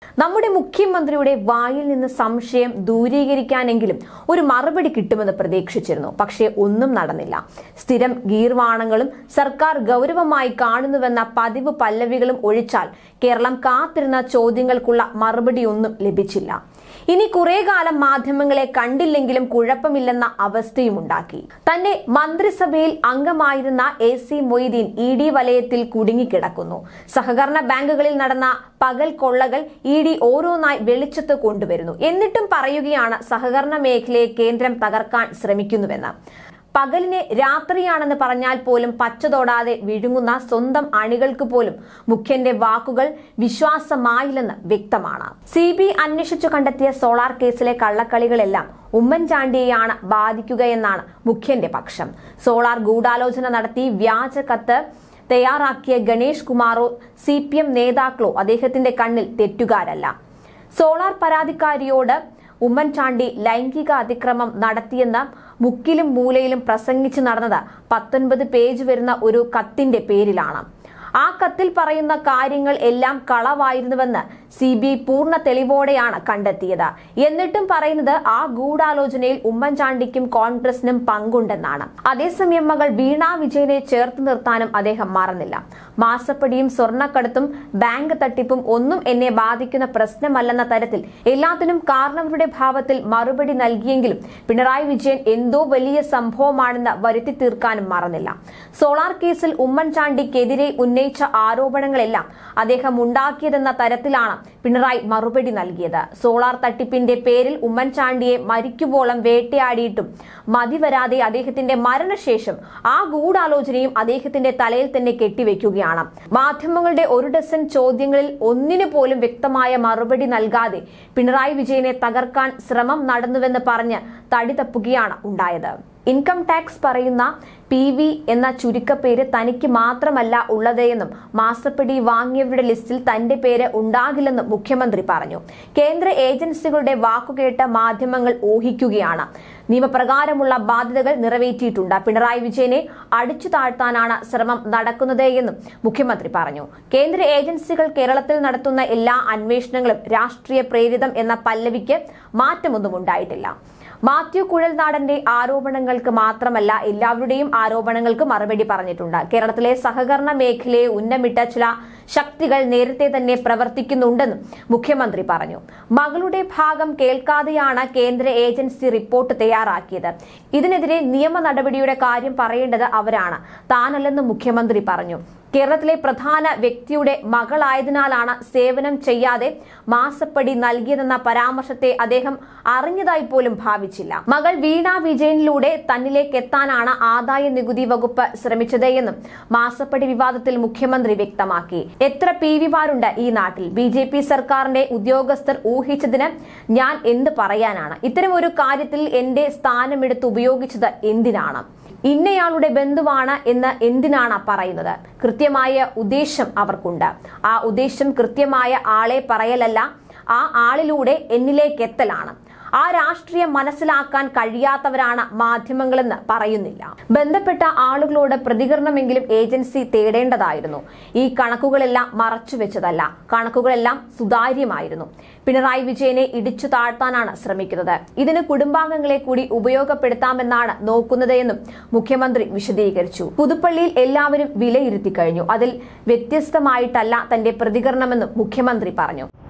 നമ്മുടെ മുഖ്യമന്ത്രിയുടെ വായിൽ നിന്ന് സംശയം ദൂരീകരിക്കാനെങ്കിലും ഒരു മറുപടി കിട്ടുമെന്ന് പ്രതീക്ഷിച്ചിരുന്നു പക്ഷേ ഒന്നും നടന്നില്ല സ്ഥിരം ഗീർവാണങ്ങളും സർക്കാർ ഗൗരവമായി കാണുന്നുവെന്ന പതിവ് പല്ലവികളും ഒഴിച്ചാൽ കേരളം കാത്തിരുന്ന ചോദ്യങ്ങൾക്കുള്ള മറുപടിയൊന്നും ലഭിച്ചില്ല ഇനി കുറെ കാലം മാധ്യമങ്ങളെ കണ്ടില്ലെങ്കിലും കുഴപ്പമില്ലെന്ന അവസ്ഥയുമുണ്ടാക്കി തന്നെ മന്ത്രിസഭയിൽ അംഗമായിരുന്ന A C Moideen E D വലയത്തിൽ കുടുങ്ങിക്കിടക്കുന്നു സഹകരണ ബാങ്കുകളിൽ നടന്ന പകൽ കൊള്ളകൾ ഇ ഡി ഓരോന്നായി വെളിച്ചത്ത് കൊണ്ടുവരുന്നു എന്നിട്ടും പറയുകയാണ് സഹകരണ മേഖലയെ കേന്ദ്രം തകർക്കാൻ ശ്രമിക്കുന്നുവെന്ന് പകലിനെ രാത്രിയാണെന്ന് പറഞ്ഞാൽ പോലും പച്ചതൊടാതെ വിഴുങ്ങുന്ന സ്വന്തം അണികൾക്ക് പോലും മുഖ്യന്റെ വാക്കുകൾ വിശ്വാസമായില്ലെന്ന് വ്യക്തമാണ് സി ബി അന്വേഷിച്ചു കണ്ടെത്തിയ സോളാർ കേസിലെ കള്ളക്കളികളെല്ലാം ഉമ്മൻചാണ്ടിയെയാണ് ബാധിക്കുകയെന്നാണ് മുഖ്യന്റെ പക്ഷം സോളാർ ഗൂഢാലോചന നടത്തി വ്യാജ കത്ത് തയ്യാറാക്കിയ ഗണേഷ് കുമാറോ സി പി എം നേതാക്കളോ അദ്ദേഹത്തിന്റെ കണ്ണിൽ തെറ്റുകാരല്ല സോളാർ പരാതിക്കാരിയോട് ഉമ്മൻചാണ്ടി ലൈംഗിക അതിക്രമം നടത്തിയെന്ന മുക്കിലും മൂലയിലും പ്രസംഗിച്ചു നടന്നത് പത്തൊൻപത് പേജ് വരുന്ന ഒരു കത്തിന്റെ പേരിലാണ് ആ കത്തിൽ പറയുന്ന കാര്യങ്ങൾ എല്ലാം കളവായിരുന്നുവെന്ന് സി ബി പൂർണ്ണ തെളിവോടെയാണ് കണ്ടെത്തിയത് എന്നിട്ടും പറയുന്നത് ആ ഗൂഢാലോചനയിൽ ഉമ്മൻചാണ്ടിക്കും കോൺഗ്രസിനും പങ്കുണ്ടെന്നാണ് അതേസമയം മകൾ വീണ വിജയനെ ചേർത്ത് നിർത്താനും അദ്ദേഹം മറന്നില്ല മാസപ്പടിയും സ്വർണ്ണക്കടത്തും ബാങ്ക് തട്ടിപ്പും ഒന്നും എന്നെ ബാധിക്കുന്ന പ്രശ്നമല്ലെന്ന തരത്തിൽ എല്ലാത്തിനും കാരണവരുടെ ഭാവത്തിൽ മറുപടി നൽകിയെങ്കിലും പിണറായി വിജയൻ എന്തോ വലിയ സംഭവമാണെന്ന് വരുത്തി തീർക്കാനും മറന്നില്ല സോളാർ കേസിൽ ഉമ്മൻചാണ്ടിക്കെതിരെ ഉന്നയിച്ച ആരോപണങ്ങളെല്ലാം അദ്ദേഹം ഉണ്ടാക്കിയതെന്ന തരത്തിലാണ് പിണറായി മറുപടി നൽകിയത് സോളാർ തട്ടിപ്പിന്റെ പേരിൽ ഉമ്മൻചാണ്ടിയെ മരിക്കുവോളം വേട്ടയാടിയിട്ടും മതിവരാതെ അദ്ദേഹത്തിന്റെ മരണശേഷം ആ ഗൂഢാലോചനയും അദ്ദേഹത്തിന്റെ തലയിൽ തന്നെ കെട്ടിവെക്കുകയാണ് മാധ്യമങ്ങളുടെ ഒരു ഡസൻ ചോദ്യങ്ങളിൽ ഒന്നിനു പോലും വ്യക്തമായ മറുപടി നൽകാതെ പിണറായി വിജയനെ തകർക്കാൻ ശ്രമം നടന്നുവെന്ന് പറഞ്ഞ് തടി തപ്പുകയാണ് ഉണ്ടായത് ഇൻകം ടാക്സ് പറയുന്ന പി വി എന്ന ചുരുക്കപ്പേര് തനിക്ക് മാത്രമല്ല ഉള്ളതെന്നും മാസപ്പടി വാങ്ങിയവരുടെ ലിസ്റ്റിൽ തന്റെ പേര് ഉണ്ടാകില്ലെന്നും മുഖ്യമന്ത്രി പറഞ്ഞു കേന്ദ്ര ഏജൻസികളുടെ വാക്കുകേട്ട മാധ്യമങ്ങൾ ഊഹിക്കുകയാണ് നിയമപ്രകാരമുള്ള ബാധ്യതകൾ നിറവേറ്റിയിട്ടുണ്ട് പിണറായി വിജയനെ അടിച്ചു താഴ്ത്താനാണ് ശ്രമം നടക്കുന്നത് എന്നും മുഖ്യമന്ത്രി പറഞ്ഞു കേന്ദ്ര ഏജൻസികൾ കേരളത്തിൽ നടത്തുന്ന എല്ലാ അന്വേഷണങ്ങളും രാഷ്ട്രീയ പ്രേരിതം എന്ന പല്ലവിക്ക് മാറ്റമൊന്നും ഉണ്ടായിട്ടില്ല മാത്യു കുഴൽനാടന്റെ ആരോപണങ്ങൾക്ക് മാത്രമല്ല എല്ലാവരുടെയും ആരോപണങ്ങൾക്ക് മറുപടി പറഞ്ഞിട്ടുണ്ട് കേരളത്തിലെ സഹകരണ മേഖലയെ ഉന്നമിട്ട ചില ശക്തികൾ നേരത്തെ തന്നെ പ്രവർത്തിക്കുന്നുണ്ടെന്നും മുഖ്യമന്ത്രി പറഞ്ഞു മകളുടെ ഭാഗം കേൾക്കാതെയാണ് കേന്ദ്ര ഏജൻസി റിപ്പോർട്ട് തയ്യാറാക്കിയത് ഇതിനെതിരെ നിയമ നടപടിയുടെ കാര്യം പറയേണ്ടത് അവരാണ് താനല്ലെന്നും മുഖ്യമന്ത്രി പറഞ്ഞു കേരളത്തിലെ പ്രധാന വ്യക്തിയുടെ മകളായതിനാലാണ് സേവനം ചെയ്യാതെ മാസപ്പടി നൽകിയതെന്ന പരാമർശത്തെ അദ്ദേഹം അറിഞ്ഞതായി പോലും ഭാവിച്ചില്ല മകൾ വീണ വിജയനിലൂടെ തന്നിലേക്ക് എത്താനാണ് ആദായ നികുതി വകുപ്പ് ശ്രമിച്ചത് എന്നും മാസപ്പടി വിവാദത്തിൽ മുഖ്യമന്ത്രി വ്യക്തമാക്കി എത്ര പി വിമാരുണ്ട് ഈ നാട്ടിൽ ബി ജെ പി സർക്കാരിന്റെ ഉദ്യോഗസ്ഥർ ഊഹിച്ചതിന് ഞാൻ എന്ത് പറയാനാണ് ഇത്തരം ഒരു കാര്യത്തിൽ എന്റെ സ്ഥാനമെടുത്ത് ഉപയോഗിച്ചത് എന്തിനാണ് ഇന്നയാളുടെ ബന്ധുവാണ് എന്ന് എന്തിനാണ് പറയുന്നത് കൃത്യമായ ഉദ്ദേശം അവർക്കുണ്ട് ആ ഉദ്ദേശം കൃത്യമായ ആളെ പറയലല്ല ആ ആളിലൂടെ എന്നിലേക്ക് എത്തലാണ് ആ രാഷ്ട്രീയം മനസ്സിലാക്കാൻ കഴിയാത്തവരാണ് മാധ്യമങ്ങളെന്ന് പറയുന്നില്ല ബന്ധപ്പെട്ട ആളുകളോട് പ്രതികരണമെങ്കിലും ഏജൻസി തേടേണ്ടതായിരുന്നു ഈ കണക്കുകളെല്ലാം മറച്ചുവെച്ചതല്ല കണക്കുകളെല്ലാം സുതാര്യമായിരുന്നു പിണറായി വിജയനെ ഇടിച്ചു താഴ്ത്താനാണ് ശ്രമിക്കുന്നത് ഇതിന് കുടുംബാംഗങ്ങളെ കൂടി ഉപയോഗപ്പെടുത്താമെന്നാണ് നോക്കുന്നത് എന്നും മുഖ്യമന്ത്രി വിശദീകരിച്ചു പുതുപ്പള്ളിയിൽ എല്ലാവരും വിലയിരുത്തി കഴിഞ്ഞു അതിൽ വ്യത്യസ്തമായിട്ടല്ല തന്റെ പ്രതികരണമെന്നും മുഖ്യമന്ത്രി പറഞ്ഞു